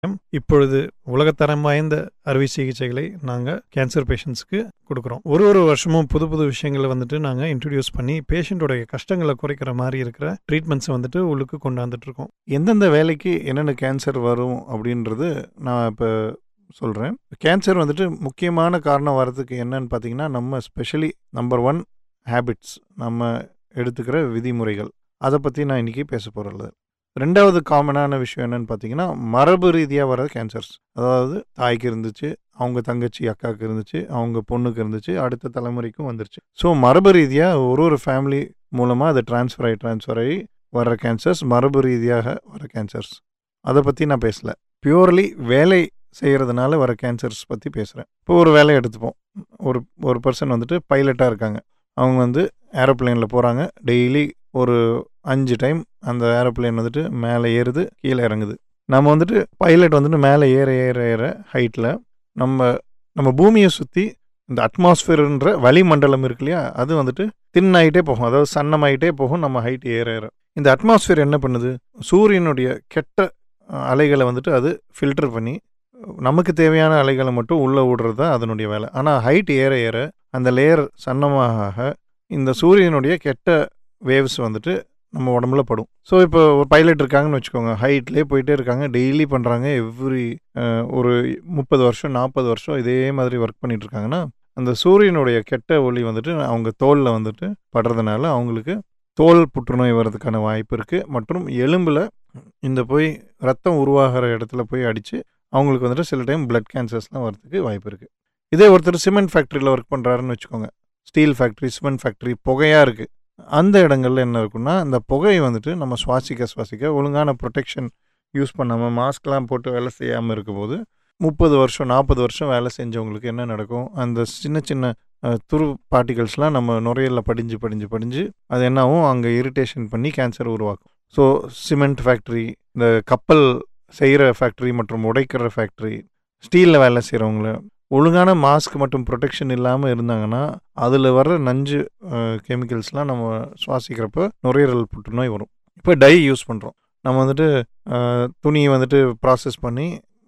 இப்பொழுது உலகத்தரம் வாய்ந்த அறுவை சிகிச்சைகளை நாங்கள் கேன்சர் பேஷண்ட்ஸ்க்கு கொடுக்குறோம் ஒரு ஒரு வருஷமும் புது புது விஷயங்களை வந்துட்டு நாங்கள் இன்ட்ரடியூஸ் பண்ணி பேஷண்ட்டோடைய கஷ்டங்களை குறைக்கிற மாதிரி இருக்கிற ட்ரீட்மெண்ட்ஸை வந்துட்டு உள்ளுக்கு கொண்டாந்துட்டு இருக்கோம் எந்தெந்த வேலைக்கு என்னென்ன கேன்சர் வரும் அப்படின்றது நான் இப்போ சொல்கிறேன் கேன்சர் வந்துட்டு முக்கியமான காரணம் வர்றதுக்கு என்னன்னு பார்த்தீங்கன்னா நம்ம ஸ்பெஷலி நம்பர் ஒன் ஹேபிட்ஸ் நம்ம எடுத்துக்கிற விதிமுறைகள் அதை பற்றி நான் இன்றைக்கி பேச போகிறது ரெண்டாவது காமனான விஷயம் என்னன்னு பார்த்தீங்கன்னா மரபு ரீதியாக வர கேன்சர்ஸ் அதாவது தாய்க்கு இருந்துச்சு அவங்க தங்கச்சி அக்காவுக்கு இருந்துச்சு அவங்க பொண்ணுக்கு இருந்துச்சு அடுத்த தலைமுறைக்கும் வந்துருச்சு ஸோ மரபு ரீதியாக ஒரு ஒரு ஃபேமிலி மூலமாக அது ட்ரான்ஸ்ஃபர் ஆகி ட்ரான்ஸ்ஃபர் ஆகி வர கேன்சர்ஸ் மரபு ரீதியாக வர கேன்சர்ஸ் அதை பற்றி நான் பேசல பியூர்லி வேலை செய்கிறதுனால வர கேன்சர்ஸ் பற்றி பேசுகிறேன் இப்போ ஒரு வேலையை எடுத்துப்போம் ஒரு ஒரு பர்சன் வந்துட்டு பைலட்டாக இருக்காங்க அவங்க வந்து ஏரோப்ளேனில் போகிறாங்க டெய்லி ஒரு அஞ்சு டைம் அந்த ஏரோப்ளேன் வந்துட்டு மேலே ஏறுது கீழே இறங்குது நம்ம வந்துட்டு பைலட் வந்துட்டு மேலே ஏற ஏற ஏற ஹைட்டில் நம்ம நம்ம பூமியை சுற்றி இந்த அட்மாஸ்பியர்ன்ற வளிமண்டலம் இருக்கு இல்லையா அது வந்துட்டு தின் ஆகிட்டே போகும் அதாவது சன்னமாயிட்டே போகும் நம்ம ஹைட் ஏற ஏற இந்த அட்மாஸ்பியர் என்ன பண்ணுது சூரியனுடைய கெட்ட அஹ், அலைகளை வந்துட்டு அது ஃபில்டர் பண்ணி நமக்கு தேவையான அலைகளை மட்டும் உள்ளே விடுறது தான் அதனுடைய வேலை ஆனால் ஹைட் ஏற ஏற அந்த லேயர் சன்னமாக இந்த சூரியனுடைய கெட்ட வேவ்ஸ் வந்துட்டு நம்ம உடம்புல படும் ஸோ இப்போ ஒரு பைலட் இருக்காங்கன்னு வச்சுக்கோங்க ஹைட்லேயே போயிட்டே இருக்காங்க டெய்லி பண்ணுறாங்க எவ்ரி ஒரு முப்பது வருஷம் நாற்பது வருஷம் இதே மாதிரி ஒர்க் பண்ணிட்டு இருக்காங்கன்னா அந்த சூரியனுடைய கெட்ட ஒளி வந்துட்டு அவங்க தோலில் வந்துட்டு படுறதுனால அவங்களுக்கு தோல் புற்றுநோய் வர்றதுக்கான வாய்ப்பு இருக்குது மற்றும் எலும்பில் இந்த போய் ரத்தம் உருவாகிற இடத்துல போய் அடித்து அவங்களுக்கு வந்துட்டு சில டைம் பிளட் கேன்சர்ஸ்லாம் வரதுக்கு வாய்ப்பு இருக்குது இதே ஒருத்தர் சிமெண்ட் ஃபேக்ட்ரியில் ஒர்க் பண்ணுறாருன்னு வச்சுக்கோங்க ஸ்டீல் ஃபேக்ட்ரி சிமெண்ட் ஃபேக்ட்ரி புகையாக இருக்குது அந்த இடங்கள்ல என்ன இருக்குன்னா அந்த புகை வந்துட்டு நம்ம சுவாசிக்க சுவாசிக்க ஒழுங்கான ப்ரொடெக்ஷன் யூஸ் பண்ணாமல் மாஸ்க்லாம் போட்டு வேலை செய்யாமல் இருக்கும்போது முப்பது வருஷம் நாற்பது வருஷம் வேலை செஞ்சவங்களுக்கு என்ன நடக்கும் அந்த சின்ன சின்ன அஹ், துரு பார்ட்டிகல்ஸ்லாம் நம்ம நுரையீரலில் படிஞ்சு படிஞ்சு படிஞ்சு அது என்னாகும் அங்கே இரிட்டேஷன் பண்ணி கேன்சர் உருவாக்கும் ஸோ சிமெண்ட் ஃபேக்ட்ரி இந்த கப்பல் செய்கிற ஃபேக்ட்ரி மற்றும் உடைக்கிற ஃபேக்ட்ரி ஸ்டீலில் வேலை செய்கிறவங்கள ஒழுங்கான மாஸ்க் மற்றும் ப்ரொடெக்ஷன் இல்லாமல் இருந்தாங்கன்னா அதில் வர நஞ்சு கெமிக்கல்ஸ்லாம் நம்ம சுவாசிக்கிறப்ப நுரையீரல் புற்றுநோய் வரும் இப்போ டை யூஸ் பண்ணுறோம் நம்ம வந்துட்டு அஹ், துணியை வந்துட்டு ப்ராசஸ் பண்ணி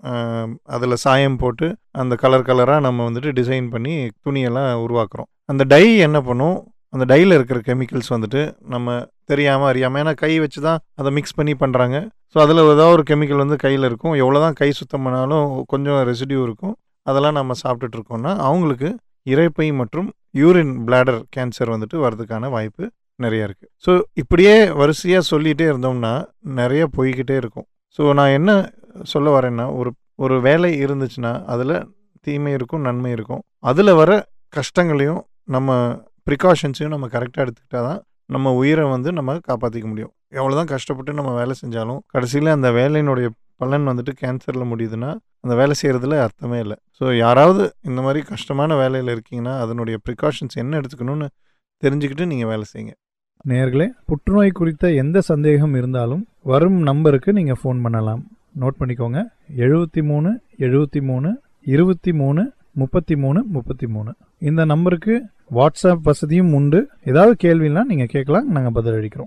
அதில் சாயம் போட்டு அந்த கலர் கலராக நம்ம வந்துட்டு டிசைன் பண்ணி துணியெல்லாம் உருவாக்குறோம் அந்த டை என்ன பண்ணும் அந்த டையில் இருக்கிற கெமிக்கல்ஸ் வந்துட்டு நம்ம தெரியாமல் அறியாமல் ஏன்னா கை வச்சு தான் அதை மிக்ஸ் பண்ணி பண்ணுறாங்க ஸோ அதில் ஏதாவது ஒரு கெமிக்கல் வந்து கையில் இருக்கும் எவ்வளோ தான் கை சுத்தம் பண்ணாலும் கொஞ்சம் ரெசிடியூ இருக்கும் அதெல்லாம் நம்ம சாப்பிட்டுட்டு இருக்கோம்னா அவங்களுக்கு இரைப்பை மற்றும் யூரின் பிளாடர் கேன்சர் வந்துட்டு வர்றதுக்கான வாய்ப்பு நிறைய இருக்குது ஸோ இப்படியே வரிசையாக சொல்லிகிட்டே இருந்தோம்னா நிறைய போய்கிட்டே இருக்கும் ஸோ நான் என்ன சொல்ல வரேன்னா ஒரு ஒரு வேலை இருந்துச்சுன்னா அதில் தீமை இருக்கும் நன்மை இருக்கும் அதில் வர கஷ்டங்களையும் நம்ம ப்ரிகாஷன்ஸையும் நம்ம கரெக்டாக எடுத்துக்கிட்டா தான் நம்ம உயிரை வந்து நம்ம காப்பாற்றிக்க முடியும் எவ்வளோ தான் கஷ்டப்பட்டு நம்ம வேலை செஞ்சாலும் கடைசியில் அந்த வேலையினுடைய பலன் வந்துட்டு கேன்சரில் முடியுதுன்னா அந்த வேலை செய்கிறதுல அர்த்தமே இல்லை ஸோ யாராவது இந்த மாதிரி கஷ்டமான வேலையில் இருக்கீங்கன்னா அதனுடைய ப்ரிகாஷன்ஸ் என்ன எடுத்துக்கணும்னு தெரிஞ்சுக்கிட்டு நீங்கள் வேலை செய்யுங்க நேர்களே புற்றுநோய் குறித்த எந்த சந்தேகம் இருந்தாலும் வரும் நம்பருக்கு நீங்கள் ஃபோன் பண்ணலாம் நோட் பண்ணிக்கோங்க எழுபத்தி மூணு எழுபத்தி மூணு இருபத்தி மூணு முப்பத்தி மூணு முப்பத்தி மூணு இந்த நம்பருக்கு வாட்ஸ்அப் வசதியும் உண்டு ஏதாவது கேள்வினா நீங்கள் கேட்கலாம் நாங்கள் பதிலளிக்கிறோம்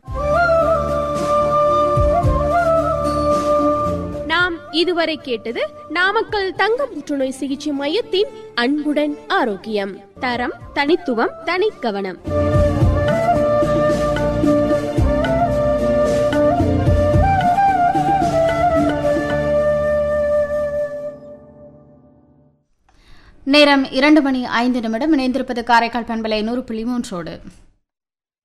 நாம் இதுவரை கேட்டது நாமக்கல் தங்க புற்றுநோய் சிகிச்சை மையத்தின் அன்புடன் ஆரோக்கியம் தரம் தனித்துவம் தனிக்கவனம் நேரம் இரண்டு மணி ஐந்து நிமிடம் இணைந்திருப்பது காரைக்கால் பண்பலை நூறு புள்ளி மூன்றோடு